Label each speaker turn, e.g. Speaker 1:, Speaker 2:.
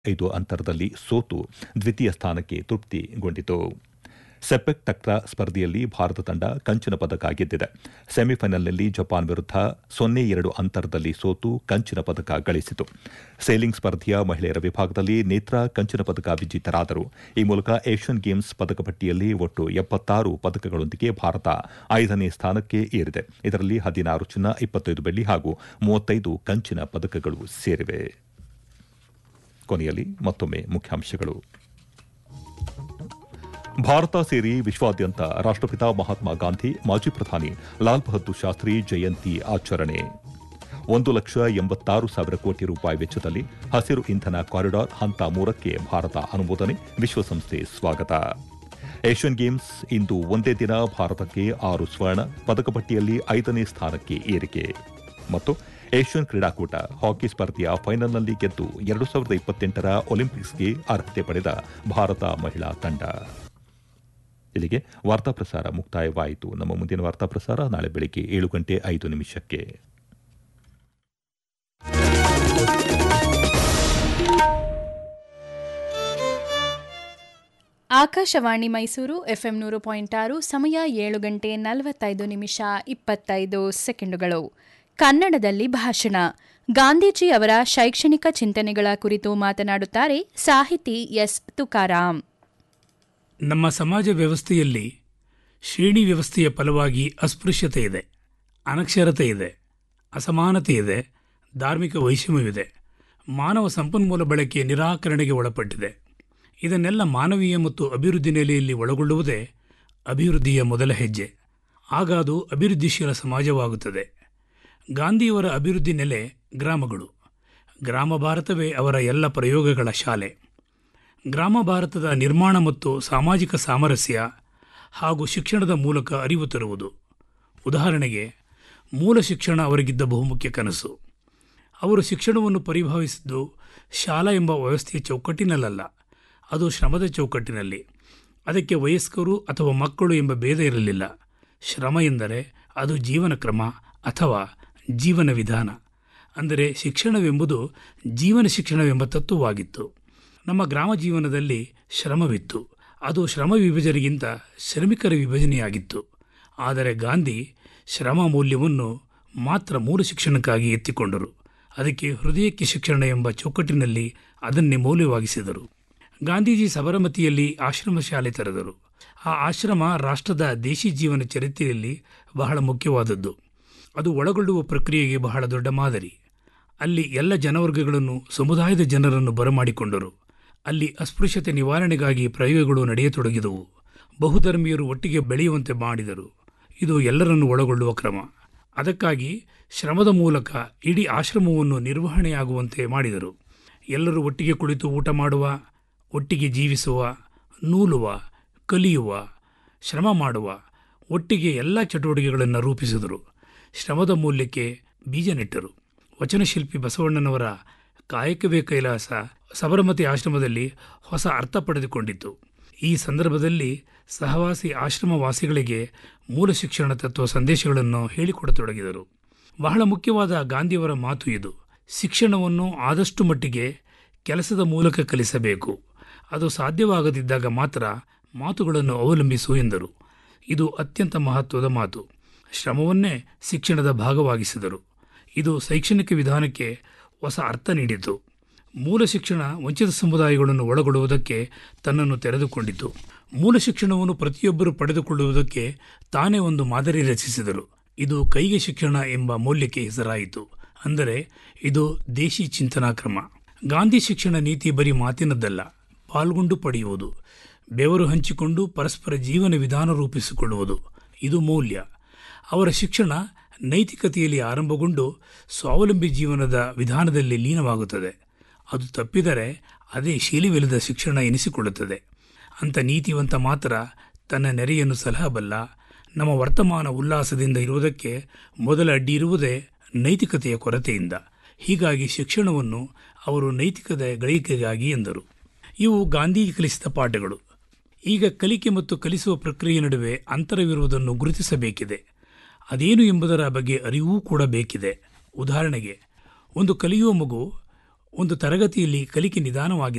Speaker 1: ಐದು ಅಂತರದಲ್ಲಿ ಸೋತು ದ್ವಿತೀಯ ಸ್ಥಾನಕ್ಕೆ ತೃಪ್ತಿಗೊಂಡಿತು ಸೆಪೆಕ್ ಟಕ್ರಾ ಸ್ಪರ್ಧೆಯಲ್ಲಿ ಭಾರತ ತಂಡ ಕಂಚಿನ ಪದಕ ಗೆದ್ದಿದೆ ಸೆಮಿಫೈನಲ್ನಲ್ಲಿ ಜಪಾನ್ ವಿರುದ್ಧ ಸೊನ್ನೆ ಎರಡು ಅಂತರದಲ್ಲಿ ಸೋತು ಕಂಚಿನ ಪದಕ ಗಳಿಸಿತು ಸೇಲಿಂಗ್ ಸ್ಪರ್ಧೆಯ ಮಹಿಳೆಯರ ವಿಭಾಗದಲ್ಲಿ ನೇತ್ರಾ ಕಂಚಿನ ಪದಕ ವಿಜೇತರಾದರು ಈ ಮೂಲಕ ಏಷ್ಯನ್ ಗೇಮ್ಸ್ ಪದಕ ಪಟ್ಟಿಯಲ್ಲಿ ಒಟ್ಟು ಎಪ್ಪತ್ತಾರು ಪದಕಗಳೊಂದಿಗೆ ಭಾರತ ಐದನೇ ಸ್ಥಾನಕ್ಕೆ ಏರಿದೆ ಇದರಲ್ಲಿ ಹದಿನಾರು ಚಿನ್ನ ಇಪ್ಪತ್ತೈದು ಬೆಳ್ಳಿ ಹಾಗೂ ಮೂವತ್ತೈದು ಕಂಚಿನ ಪದಕಗಳು ಸೇರಿವೆ ಕೊನೆಯಲ್ಲಿ ಮತ್ತೊಮ್ಮೆ ಮುಖ್ಯಾಂಶಗಳು ಭಾರತ ಸೇರಿ ವಿಶ್ವಾದ್ಯಂತ ರಾಷ್ಟಪಿತ ಮಹಾತ್ಮ ಗಾಂಧಿ ಮಾಜಿ ಪ್ರಧಾನಿ ಲಾಲ್ ಬಹದ್ದೂರ್ ಶಾಸ್ತ್ರಿ ಜಯಂತಿ ಆಚರಣೆ ಒಂದು ಲಕ್ಷ ಎಂಬತ್ತಾರು ಸಾವಿರ ಕೋಟಿ ರೂಪಾಯಿ ವೆಚ್ಚದಲ್ಲಿ ಹಸಿರು ಇಂಧನ ಕಾರಿಡಾರ್ ಹಂತ ಮೂರಕ್ಕೆ ಭಾರತ ಅನುಮೋದನೆ ವಿಶ್ವಸಂಸ್ಥೆ ಸ್ವಾಗತ ಏಷ್ಯನ್ ಗೇಮ್ಸ್ ಇಂದು ಒಂದೇ ದಿನ ಭಾರತಕ್ಕೆ ಆರು ಸ್ವರ್ಣ ಪದಕ ಪಟ್ಟಿಯಲ್ಲಿ ಐದನೇ ಸ್ಥಾನಕ್ಕೆ ಏರಿಕೆ ಮತ್ತು ಏಷ್ಯನ್ ಕ್ರೀಡಾಕೂಟ ಹಾಕಿ ಸ್ಪರ್ಧೆಯ ಫೈನಲ್ನಲ್ಲಿ ಗೆದ್ದು ಎರಡು ಸಾವಿರದ ಇಪ್ಪತ್ತೆಂಟರ ಒಲಿಂಪಿಕ್ಸ್ಗೆ ಅರ್ಹತೆ ಪಡೆದ ಭಾರತ ಮಹಿಳಾ ತಂಡ ಇಲ್ಲಿಗೆ ವಾರ್ತಾ ಪ್ರಸಾರ ಮುಕ್ತಾಯವಾಯಿತು ನಮ್ಮ ಮುಂದಿನ ವಾರ್ತಾ ಪ್ರಸಾರ ನಾಳೆ ಬೆಳಗ್ಗೆ ಏಳು ಗಂಟೆ ಐದು ನಿಮಿಷಕ್ಕೆ
Speaker 2: ಆಕಾಶವಾಣಿ ಮೈಸೂರು ಎಫ್ಎಂ ನೂರು ಪಾಯಿಂಟ್ ಆರು ಸಮಯ ಏಳು ಗಂಟೆ ನಲವತ್ತೈದು ನಿಮಿಷ ಇಪ್ಪತ್ತೈದು ಸೆಕೆಂಡುಗಳು ಕನ್ನಡದಲ್ಲಿ ಭಾಷಣ ಗಾಂಧೀಜಿ ಅವರ ಶೈಕ್ಷಣಿಕ ಚಿಂತನೆಗಳ ಕುರಿತು ಮಾತನಾಡುತ್ತಾರೆ ಸಾಹಿತಿ ಎಸ್ ತುಕಾರಾಂ
Speaker 3: ನಮ್ಮ ಸಮಾಜ ವ್ಯವಸ್ಥೆಯಲ್ಲಿ ಶ್ರೇಣಿ ವ್ಯವಸ್ಥೆಯ ಫಲವಾಗಿ ಅಸ್ಪೃಶ್ಯತೆ ಇದೆ ಅನಕ್ಷರತೆ ಇದೆ ಅಸಮಾನತೆ ಇದೆ ಧಾರ್ಮಿಕ ವೈಷಮ್ಯವಿದೆ ಮಾನವ ಸಂಪನ್ಮೂಲ ಬಳಕೆ ನಿರಾಕರಣೆಗೆ ಒಳಪಟ್ಟಿದೆ ಇದನ್ನೆಲ್ಲ ಮಾನವೀಯ ಮತ್ತು ಅಭಿವೃದ್ಧಿ ನೆಲೆಯಲ್ಲಿ ಒಳಗೊಳ್ಳುವುದೇ ಅಭಿವೃದ್ಧಿಯ ಮೊದಲ ಹೆಜ್ಜೆ ಆಗ ಅದು ಅಭಿವೃದ್ಧಿಶೀಲ ಸಮಾಜವಾಗುತ್ತದೆ ಗಾಂಧಿಯವರ ಅಭಿವೃದ್ಧಿ ನೆಲೆ ಗ್ರಾಮಗಳು ಗ್ರಾಮ ಭಾರತವೇ ಅವರ ಎಲ್ಲ ಪ್ರಯೋಗಗಳ ಶಾಲೆ ಗ್ರಾಮ ಭಾರತದ ನಿರ್ಮಾಣ ಮತ್ತು ಸಾಮಾಜಿಕ ಸಾಮರಸ್ಯ ಹಾಗೂ ಶಿಕ್ಷಣದ ಮೂಲಕ ಅರಿವು ತರುವುದು ಉದಾಹರಣೆಗೆ ಮೂಲ ಶಿಕ್ಷಣ ಅವರಿಗಿದ್ದ ಬಹುಮುಖ್ಯ ಕನಸು ಅವರು ಶಿಕ್ಷಣವನ್ನು ಪರಿಭಾವಿಸಿದ್ದು ಶಾಲಾ ಎಂಬ ವ್ಯವಸ್ಥೆಯ ಚೌಕಟ್ಟಿನಲ್ಲ ಅದು ಶ್ರಮದ ಚೌಕಟ್ಟಿನಲ್ಲಿ ಅದಕ್ಕೆ ವಯಸ್ಕರು ಅಥವಾ ಮಕ್ಕಳು ಎಂಬ ಭೇದ ಇರಲಿಲ್ಲ ಶ್ರಮ ಎಂದರೆ ಅದು ಜೀವನ ಕ್ರಮ ಅಥವಾ ಜೀವನ ವಿಧಾನ ಅಂದರೆ ಶಿಕ್ಷಣವೆಂಬುದು ಜೀವನ ಶಿಕ್ಷಣವೆಂಬ ತತ್ವವಾಗಿತ್ತು ನಮ್ಮ ಗ್ರಾಮ ಜೀವನದಲ್ಲಿ ಶ್ರಮವಿತ್ತು ಅದು ಶ್ರಮ ವಿಭಜನೆಗಿಂತ ಶ್ರಮಿಕರ ವಿಭಜನೆಯಾಗಿತ್ತು ಆದರೆ ಗಾಂಧಿ ಶ್ರಮ ಮೌಲ್ಯವನ್ನು ಮಾತ್ರ ಮೂಲ ಶಿಕ್ಷಣಕ್ಕಾಗಿ ಎತ್ತಿಕೊಂಡರು ಅದಕ್ಕೆ ಹೃದಯಕ್ಕೆ ಶಿಕ್ಷಣ ಎಂಬ ಚೌಕಟ್ಟಿನಲ್ಲಿ ಅದನ್ನೇ ಮೌಲ್ಯವಾಗಿಸಿದರು ಗಾಂಧೀಜಿ ಸಬರಮತಿಯಲ್ಲಿ ಆಶ್ರಮ ಶಾಲೆ ತೆರೆದರು ಆ ಆಶ್ರಮ ರಾಷ್ಟ್ರದ ದೇಶಿ ಜೀವನ ಚರಿತ್ರೆಯಲ್ಲಿ ಬಹಳ ಮುಖ್ಯವಾದದ್ದು ಅದು ಒಳಗೊಳ್ಳುವ ಪ್ರಕ್ರಿಯೆಗೆ ಬಹಳ ದೊಡ್ಡ ಮಾದರಿ ಅಲ್ಲಿ ಎಲ್ಲ ಜನವರ್ಗಗಳನ್ನು ಸಮುದಾಯದ ಜನರನ್ನು ಬರಮಾಡಿಕೊಂಡರು ಅಲ್ಲಿ ಅಸ್ಪೃಶ್ಯತೆ ನಿವಾರಣೆಗಾಗಿ ಪ್ರಯೋಗಗಳು ನಡೆಯತೊಡಗಿದವು ಬಹುಧರ್ಮೀಯರು ಒಟ್ಟಿಗೆ ಬೆಳೆಯುವಂತೆ ಮಾಡಿದರು ಇದು ಎಲ್ಲರನ್ನು ಒಳಗೊಳ್ಳುವ ಕ್ರಮ ಅದಕ್ಕಾಗಿ ಶ್ರಮದ ಮೂಲಕ ಇಡೀ ಆಶ್ರಮವನ್ನು ನಿರ್ವಹಣೆಯಾಗುವಂತೆ ಮಾಡಿದರು ಎಲ್ಲರೂ ಒಟ್ಟಿಗೆ ಕುಳಿತು ಊಟ ಮಾಡುವ ಒಟ್ಟಿಗೆ ಜೀವಿಸುವ ನೂಲುವ ಕಲಿಯುವ ಶ್ರಮ ಮಾಡುವ ಒಟ್ಟಿಗೆ ಎಲ್ಲ ಚಟುವಟಿಕೆಗಳನ್ನು ರೂಪಿಸಿದರು ಶ್ರಮದ ಮೂಲ್ಯಕ್ಕೆ ಬೀಜ ನೆಟ್ಟರು ವಚನಶಿಲ್ಪಿ ಬಸವಣ್ಣನವರ ಕಾಯಕವೇ ಕೈಲಾಸ ಸಬರಮತಿ ಆಶ್ರಮದಲ್ಲಿ ಹೊಸ ಅರ್ಥ ಪಡೆದುಕೊಂಡಿತು ಈ ಸಂದರ್ಭದಲ್ಲಿ ಸಹವಾಸಿ ಆಶ್ರಮವಾಸಿಗಳಿಗೆ ಮೂಲ ಶಿಕ್ಷಣ ತತ್ವ ಸಂದೇಶಗಳನ್ನು ಹೇಳಿಕೊಡತೊಡಗಿದರು ಬಹಳ ಮುಖ್ಯವಾದ ಗಾಂಧಿಯವರ ಮಾತು ಇದು ಶಿಕ್ಷಣವನ್ನು ಆದಷ್ಟು ಮಟ್ಟಿಗೆ ಕೆಲಸದ ಮೂಲಕ ಕಲಿಸಬೇಕು ಅದು ಸಾಧ್ಯವಾಗದಿದ್ದಾಗ ಮಾತ್ರ ಮಾತುಗಳನ್ನು ಅವಲಂಬಿಸು ಎಂದರು ಇದು ಅತ್ಯಂತ ಮಹತ್ವದ ಮಾತು ಶ್ರಮವನ್ನೇ ಶಿಕ್ಷಣದ ಭಾಗವಾಗಿಸಿದರು ಇದು ಶೈಕ್ಷಣಿಕ ವಿಧಾನಕ್ಕೆ ಹೊಸ ಅರ್ಥ ನೀಡಿತು ಮೂಲ ಶಿಕ್ಷಣ ವಂಚಿತ ಸಮುದಾಯಗಳನ್ನು ಒಳಗೊಳ್ಳುವುದಕ್ಕೆ ತನ್ನನ್ನು ತೆರೆದುಕೊಂಡಿತು ಮೂಲ ಶಿಕ್ಷಣವನ್ನು ಪ್ರತಿಯೊಬ್ಬರು ಪಡೆದುಕೊಳ್ಳುವುದಕ್ಕೆ ತಾನೇ ಒಂದು ಮಾದರಿ ರಚಿಸಿದರು ಇದು ಕೈಗೆ ಶಿಕ್ಷಣ ಎಂಬ ಮೌಲ್ಯಕ್ಕೆ ಹೆಸರಾಯಿತು ಅಂದರೆ ಇದು ದೇಶಿ ಚಿಂತನಾ ಕ್ರಮ ಗಾಂಧಿ ಶಿಕ್ಷಣ ನೀತಿ ಬರೀ ಮಾತಿನದ್ದಲ್ಲ ಪಾಲ್ಗೊಂಡು ಪಡೆಯುವುದು ಬೆವರು ಹಂಚಿಕೊಂಡು ಪರಸ್ಪರ ಜೀವನ ವಿಧಾನ ರೂಪಿಸಿಕೊಳ್ಳುವುದು ಇದು ಮೌಲ್ಯ ಅವರ ಶಿಕ್ಷಣ ನೈತಿಕತೆಯಲ್ಲಿ ಆರಂಭಗೊಂಡು ಸ್ವಾವಲಂಬಿ ಜೀವನದ ವಿಧಾನದಲ್ಲಿ ಲೀನವಾಗುತ್ತದೆ ಅದು ತಪ್ಪಿದರೆ ಅದೇ ಶೀಲಿವಿಲ್ಲದ ಶಿಕ್ಷಣ ಎನಿಸಿಕೊಳ್ಳುತ್ತದೆ ಅಂಥ ನೀತಿವಂತ ಮಾತ್ರ ತನ್ನ ನೆರೆಯನ್ನು ಸಲಹಬಲ್ಲ ನಮ್ಮ ವರ್ತಮಾನ ಉಲ್ಲಾಸದಿಂದ ಇರುವುದಕ್ಕೆ ಮೊದಲ ಅಡ್ಡಿ ಇರುವುದೇ ನೈತಿಕತೆಯ ಕೊರತೆಯಿಂದ ಹೀಗಾಗಿ ಶಿಕ್ಷಣವನ್ನು ಅವರು ನೈತಿಕತೆ ಗಳಿಕೆಗಾಗಿ ಎಂದರು ಇವು ಗಾಂಧಿ ಕಲಿಸಿದ ಪಾಠಗಳು ಈಗ ಕಲಿಕೆ ಮತ್ತು ಕಲಿಸುವ ಪ್ರಕ್ರಿಯೆ ನಡುವೆ ಅಂತರವಿರುವುದನ್ನು ಗುರುತಿಸಬೇಕಿದೆ ಅದೇನು ಎಂಬುದರ ಬಗ್ಗೆ ಅರಿವೂ ಕೂಡ ಬೇಕಿದೆ ಉದಾಹರಣೆಗೆ ಒಂದು ಕಲಿಯುವ ಮಗು ಒಂದು ತರಗತಿಯಲ್ಲಿ ಕಲಿಕೆ ನಿಧಾನವಾಗಿದೆ